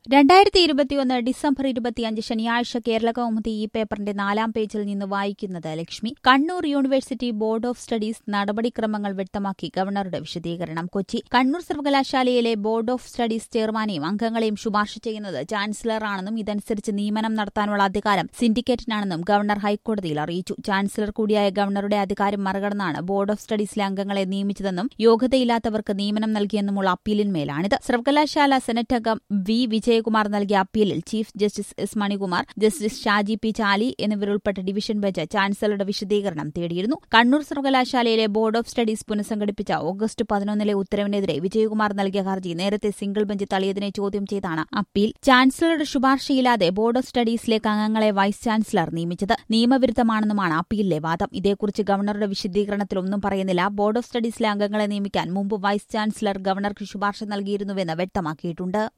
രണ്ടായിരത്തി ഇരുപത്തിയൊന്ന് ഡിസംബർ ഇരുപത്തിയഞ്ച് ശനിയാഴ്ച കേരള കൗമുദി ഈ പേപ്പറിന്റെ നാലാം പേജിൽ നിന്ന് വായിക്കുന്നത് Lakshmi Kannur university board of studies നടപടിക്രമങ്ങൾ വ്യക്തമാക്കി ഗവർണറുടെ വിശദീകരണം കൊച്ചി കണ്ണൂർ സർവകലാശാലയിലെ ബോർഡ് ഓഫ് സ്റ്റഡീസ് ചെയർമാനെയും അംഗങ്ങളെയും ശുപാർശ ചെയ്യുന്നത് ചാൻസലറാണെന്നും ഇതനുസരിച്ച് നിയമനം നടത്താനുള്ള അധികാരം സിൻഡിക്കേറ്റിനാണെന്നും ഗവർണർ ഹൈക്കോടതിയിൽ അറിയിച്ചു ചാൻസലർ കൂടിയായ ഗവർണറുടെ അധികാരം മറികടന്നാണ് ബോർഡ് ഓഫ് സ്റ്റഡീസിലെ അംഗങ്ങളെ നിയമിച്ചതെന്നും യോഗ്യതയില്ലാത്തവർക്ക് നിയമനം നൽകിയെന്നുമുള്ള അപ്പീലിന്മേലാണിത് സർവകലാശാല സെനറ്റ് അംഗം വി വിജയകുമാർ നൽകിയ അപ്പീലിൽ chief justice S Manikumar justice Shaji P Chaly എന്നിവരുൾപ്പെട്ട ഡിവിഷൻ ബെഞ്ച് ചാൻസലറുടെ വിശദീകരണം തേടിയിരുന്നു കണ്ണൂർ സർവകലാശാലയിലെ ബോർഡ് ഓഫ് സ്റ്റഡീസ് പുനഃസംഘടിപ്പിച്ച ഓഗസ്റ്റ് പതിനൊന്നിലെ ഉത്തരവിനെതിരെ വിജയകുമാർ നൽകിയ ഹർജി നേരത്തെ സിംഗിൾ ബെഞ്ച് തള്ളിയതിനെ ചോദ്യം ചെയ്താണ് അപ്പീൽ ചാൻസലറുടെ ശുപാർശയില്ലാതെ ബോർഡ് ഓഫ് സ്റ്റഡീസിലേക്ക് അംഗങ്ങളെ വൈസ് ചാൻസലർ നിയമിച്ചത് നിയമവിരുദ്ധമാണെന്നുമാണ് അപ്പീലിലെ വാദം ഇതേക്കുറിച്ച് ഗവർണറുടെ വിശദീകരണത്തിൽ ഒന്നും പറയുന്നില്ല ബോർഡ് ഓഫ് സ്റ്റഡീസിലെ അംഗങ്ങളെ നിയമിക്കാൻ മുമ്പ് വൈസ് ചാൻസലർ ഗവർണർക്ക് ശുപാർശ നൽകിയിരുന്നുവെന്ന് വ്യക്തമാക്കിയിട്ടുണ്ട്